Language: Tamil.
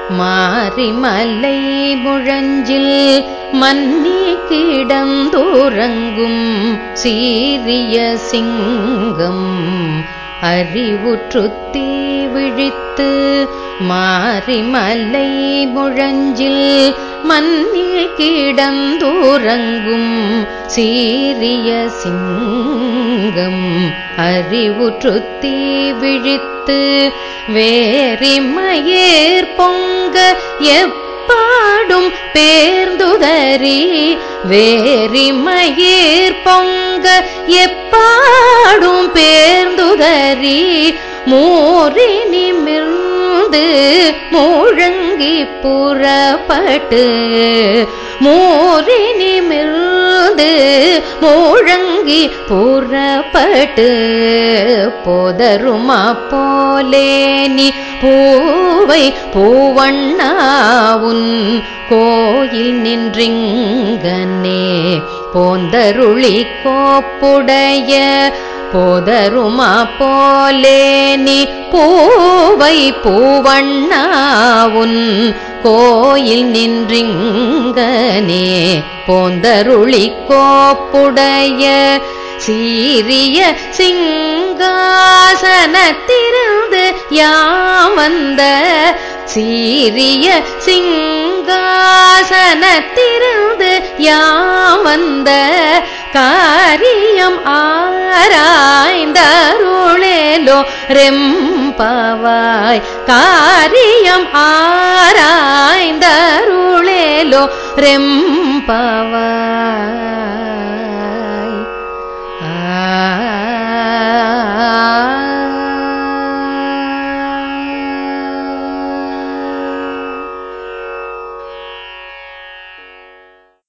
மாரிமலை முழஞ்சில் மன்னி கிடந்துறங்கும் சீரிய சிங்கம் அறிவுற்றுத்தீ விழித்து மாரிமலை முழஞ்சில் மண்ணில் கிடந்துறங்கும் சீரிய சிங்கம் அறிவுற்றுத்தீ விழித்து வேரிமயேர் பொங்க எப்பாடும் பேர்ந்துதறி வேரிமயேர் பொங்க எப்பாடும் பேர்ந்துதறி மூறி நிமிர்ந்து முழங்கி புறப்பட்டு மூறி நிமிர்ந்து முழங்கி புறப்பட்டு போதருமா போலே நீ பூவை பூவண்ணாவுன் கோயில் நின்றிங்கனே போந்தருளி கோப்புடைய போதருமா போலே நீ பூவை பூவண்ணாவுன் கோயில் நின்றிங்கனே போந்தருளி கோப்புடைய சீரிய சிங்காசனத்திருந்து யாம் வந்த சீரிய சிங்காசனத்திருந்து யாம் வந்த காரியம் ஆராய்ந்தருளேலோ ரெம்பவாய் காரியம் ஆராய்ந்தருளேலோ ரெம்பவாய் ஆ